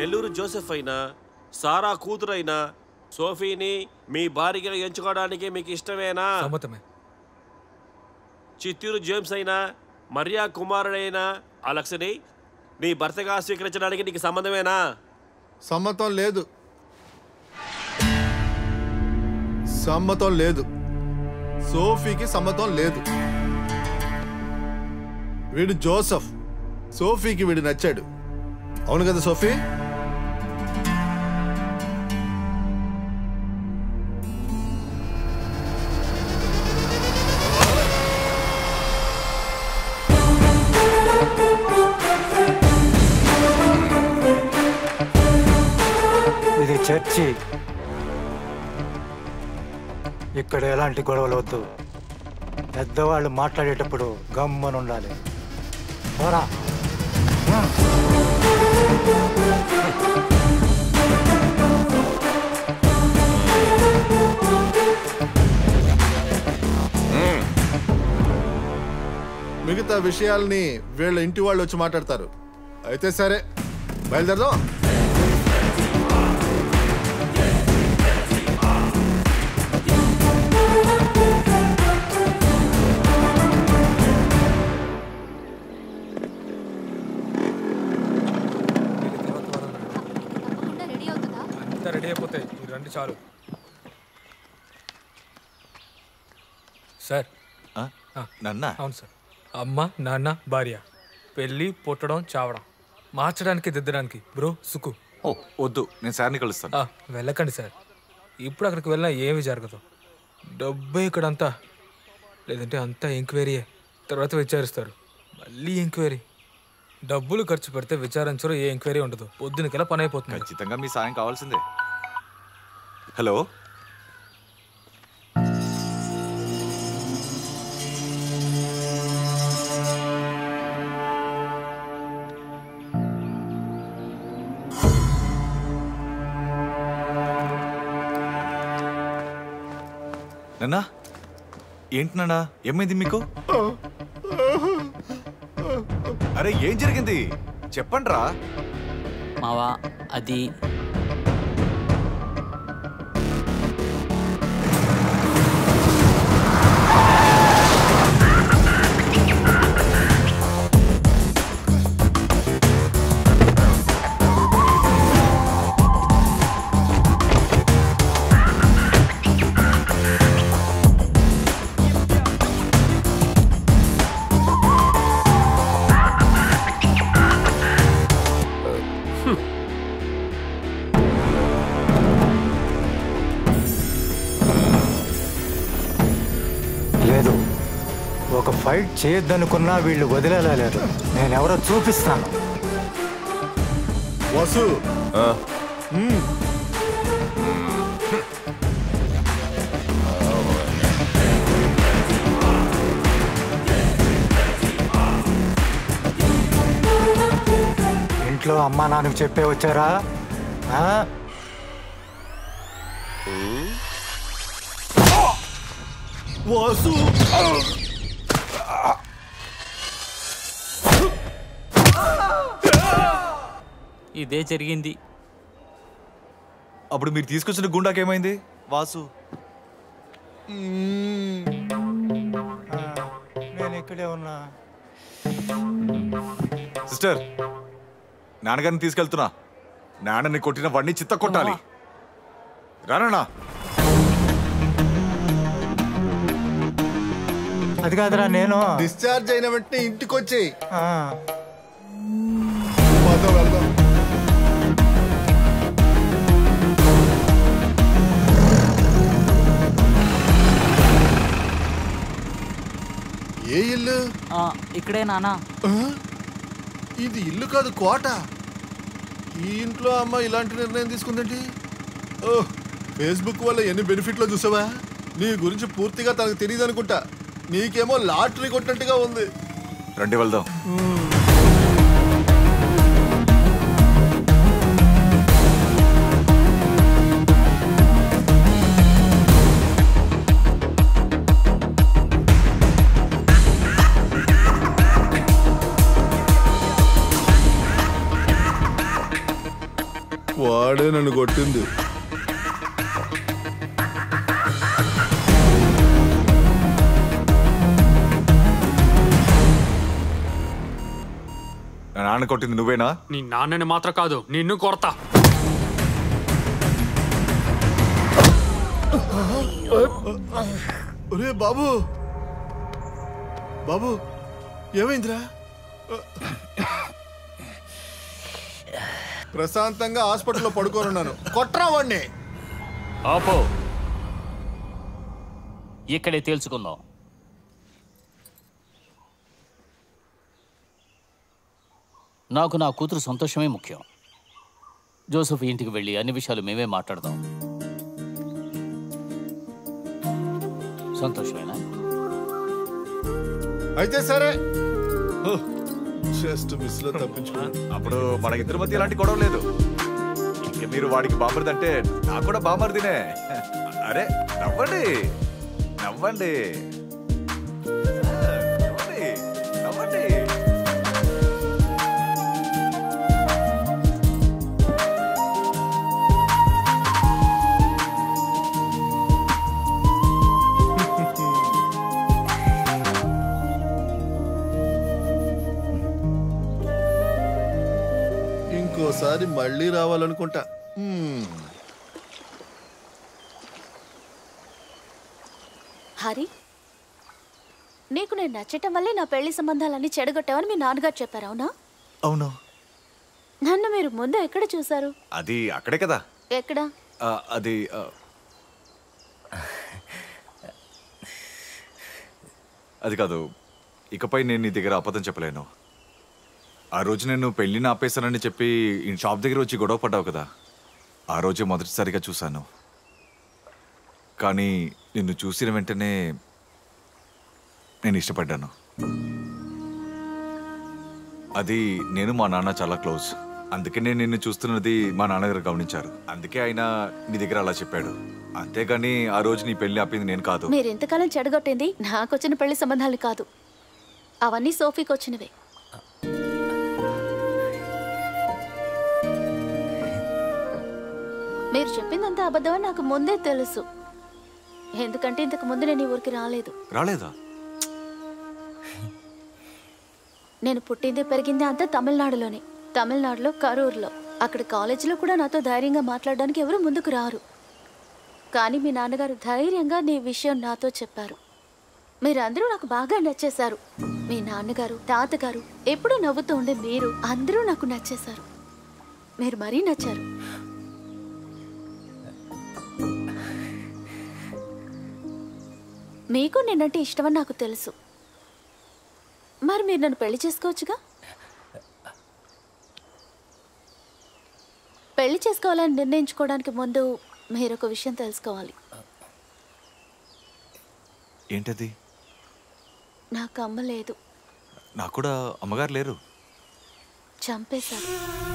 Nellore Joseph అయినా సారా కూతురైనా సోఫీని మీ భార్యగా ఎంచుకోవడానికి మీకు ఇష్టమేనా సమ్మతమే చిత్తూరు జేమ్స్ అయినా మరియా కుమారుడైనా అలక్స్ని నీ భర్తగా స్వీకరించడానికి నీకు సంబంధమేనా సమ్మతం లేదు సమ్మతం లేదు సోఫీకి సమ్మతం లేదు వీడు జోసఫ్ సోఫీకి వీడు నచ్చాడు అవును కదా సోఫీ ఇది చర్చి ఇక్కడ ఎలాంటి గొడవలు వద్దు పెద్దవాళ్ళు మాట్లాడేటప్పుడు గమ్మనుండాలి పోరా మిగతా విషయాల్ని వీళ్ళ ఇంటి వాళ్ళు వచ్చి మాట్లాడతారు అయితే సరే బయలుదేరదాం తప్పకుండా రెడీ అవుతుందా అంతా రెడీ అయిపోతాయి మీరు రండి చాలు సార్ నన్నా అవును సార్ అమ్మ నాన్న భార్య పెళ్ళి పుట్టడం చావడం మార్చడానికి దిద్దడానికి బ్రో సుకు ఓ వద్దు నేను సార్ని కలుస్తాను ఆ, వెళ్ళకండి సార్ ఇప్పుడు అక్కడికి వెళ్ళినా ఏమీ జరగదు డబ్బే ఇక్కడంతా లేదంటే అంతా ఎంక్వైరీయే తర్వాత విచారిస్తారు మళ్ళీ ఎంక్వైరీ డబ్బులు ఖర్చు పెడితే విచారించరు ఏ ఎంక్వైరీ ఉండదు పొద్దునకెలా పని అయిపోతుంది ఖచ్చితంగా మీ సాయం కావాల్సిందే హలో నాన్నా ఏంటి నాన్నా ఏమైంది మీకు అరే ఏం జరిగింది చెప్పండి రా మావా అది లేదు ఒక ఫైట్ చేయొద్దనుకున్నా వీళ్ళు వదిలేలేదు నేనెవరో చూపిస్తాను వసు మ్మ్. ఇంట్లో అమ్మా నాన్నకు చెప్పే వచ్చారా ఆ? వసు ఇదే జరిగింది అప్పుడు మీరు తీసుకొచ్చిన గుండాకేమైంది వాసు ఆ, నేను ఇక్కడే ఉన్నా సిస్టర్ నాన్నగారిని తీసుకెళ్తున్నా నాన్నని కొట్టిన వాడిని చిత్త కొట్టాలి రానన్నా అది కాదురా నేను డిశ్చార్జ్ అయిన వెంటనే ఇంటికి వచ్చేయి ఆ, వెళ్దాం ఏ ఇల్లు ఆ, ఇక్కడే నానా ఆ? ఇది ఇల్లు కాదు కోట ఈ ఇంట్లో అమ్మ ఇలాంటి నిర్ణయం తీసుకుందండి ఓ ఫేస్బుక్ వల్ల ఎన్ని బెనిఫిట్లో చూసావా నీ గురించి పూర్తిగా తనకు తెలియదు అనుకుంటా నీకేమో లాటరీ కొట్టినట్టుగా ఉంది రండి వెళ్దాం వాడే నన్ను కొట్టింది నా నాన్న కొట్టింది నువ్వేనా నీ నాన్నని మాత్రం కాదు నిన్ను కొడతా ఒరే బాబు బాబు ఏమైందిరా ప్రశాంతంగా హాస్పిటల్లో పడుకోనున్నాను కొట్రా వాడిని ఆపో ఇక్కడే తేల్చుకుందాం నాకు నా కూతురు సంతోషమే ముఖ్యం జోసెఫ్ ఇంటికి వెళ్ళి అన్ని విషయాలు మేమే మాట్లాడదాం సంతోషమేనా అయితే సరే జస్ట్ మిస్ లో తప్పించుకున్నాను అప్పుడు మన ఇద్దరి మధ్య ఎలాంటి గొడవ లేదు ఇంక మీరు వాడికి బామర్ది అంటే నాకు కూడా బామర్దినే అరే నవ్వండి నవ్వండి నవ్వండి నవ్వండి ఇంకోసారి మళ్ళీ రావాలనుకుంటా హ్మ్. హరి నీకు నేను నచ్చటం వల్లే నా పెళ్లి సంబంధాలన్నీ చెడగొట్టావని మీ నాన్నగారు చెప్పారు అవునా అవును నన్ను మీరు ముందు ఎక్కడ చూశారు అది అక్కడే కదా ఎక్కడ ఆ, అది ఆ, అది కాదు ఇకపై నేను నీ దగ్గర అబద్ధం చెప్పలేను ఆ రోజు నేను పెళ్ళిని ఆపేశానని చెప్పి ఈ షాప్ దగ్గర వచ్చి గొడవ పడ్డావు కదా ఆ రోజే మొదటిసారిగా చూశాను కానీ నిన్ను చూసిన వెంటనే నేను ఇష్టపడ్డాను అది నేను మా నాన్న చాలా క్లోజ్ అందుకే నేను నిన్ను చూస్తున్నది మా నాన్నగారు గమనించారు అందుకే ఆయన నీ దగ్గర అలా చెప్పాడు అంతేగాని ఆ రోజు నీ పెళ్లి ఆపింది నేను కాదు మీరు ఇంతకాలం చెడగొట్టింది నాకు వచ్చిన పెళ్లి సంబంధాలు కాదు అవన్నీ సోఫీకి వచ్చినవే మీరు చెప్పిందంతా అబద్ధమని నాకు ముందే తెలుసు ఎందుకంటే ఇంతకు ముందు నేను ఈ ఊరికి రాలేదు రాలేదా నేను పుట్టింది పెరిగింది అంతా తమిళనాడులోనే తమిళనాడులో కరూర్లో అక్కడ కాలేజీలో కూడా నాతో ధైర్యంగా మాట్లాడడానికి ఎవరు ముందుకు రారు కానీ మీ నాన్నగారు ధైర్యంగా నీ విషయం నాతో చెప్పారు మీరందరూ నాకు బాగా నచ్చేశారు మీ నాన్నగారు తాతగారు ఎప్పుడూ నవ్వుతూ ఉండే మీరు అందరూ నాకు నచ్చేశారు మీరు మరీ నచ్చారు మీకు నేనంటే ఇష్టమని నాకు తెలుసు మరి మీరు నన్ను పెళ్లి చేసుకోవచ్చుగా పెళ్లి చేసుకోవాలని నిర్ణయించుకోవడానికి ముందు మీరు ఒక విషయం తెలుసుకోవాలి ఏంటది నాకు అమ్మ లేదు నాకు కూడా అమ్మగారు లేరు చంపేశారు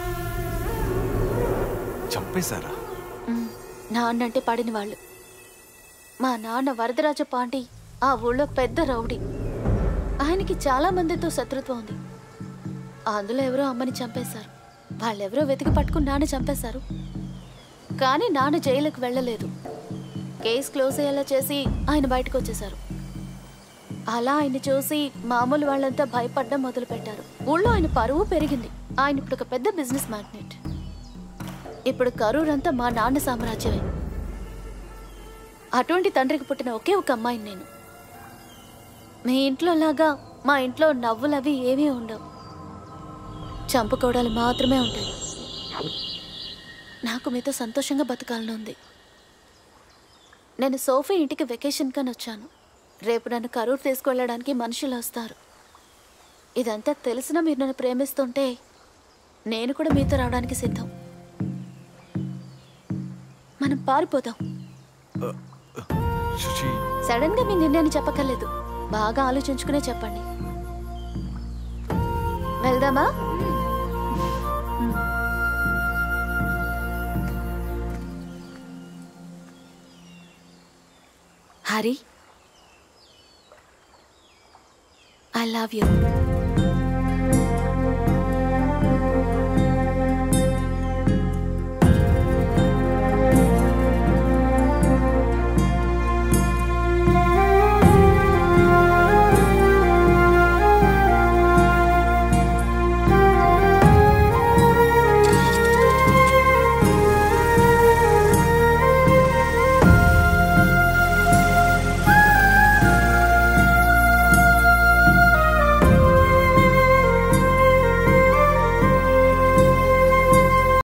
చంపేశారా మ్, నాన్నంటే పడిన వాళ్ళు మా నాన్న వరదరాజ పాండి ఆ ఊళ్ళో పెద్ద రౌడీ ఆయనకి చాలా మందితో శత్రుత్వం ఉంది అందులో ఎవరో అమ్మని చంపేశారు వాళ్ళెవరో వెతికి పట్టుకుని నాన్న చంపేశారు కానీ నాన్న జైలుకు వెళ్ళలేదు కేసు క్లోజ్ అయ్యేలా చేసి ఆయన బయటకు వచ్చేశారు అలా ఆయన చూసి మామూలు వాళ్ళంతా భయపడడం మొదలుపెట్టారు ఊళ్ళో ఆయన పరువు పెరిగింది ఆయన ఇప్పుడు ఒక పెద్ద బిజినెస్ మ్యాగ్నెట్ ఇప్పుడు కరూర్ అంతా మా నాన్న సామ్రాజ్యమే అటువంటి తండ్రికి పుట్టిన ఒకే ఒక అమ్మాయిని నేను మీ ఇంట్లో లాగా మా ఇంట్లో నవ్వులవి ఏమీ ఉండవు చంపుకోవడాలు మాత్రమే ఉంటాయి నాకు మీతో సంతోషంగా బతకాలని ఉంది నేను సోఫీ ఇంటికి వెకేషన్ కని వచ్చాను రేపు నన్ను కరూర్ తీసుకువెళ్ళడానికి మనుషులు వస్తారు ఇదంతా తెలిసినా మీరు నన్ను ప్రేమిస్తుంటే నేను కూడా మీతో రావడానికి సిద్ధం మనం పారిపోదాం శుచి సడన్ గా మీ నిర్ణయాన్ని చెప్పక్కర్లేదు బాగా ఆలోచించుకునే చెప్పండి వెళ్దామా హరి ఐ లవ్ యూ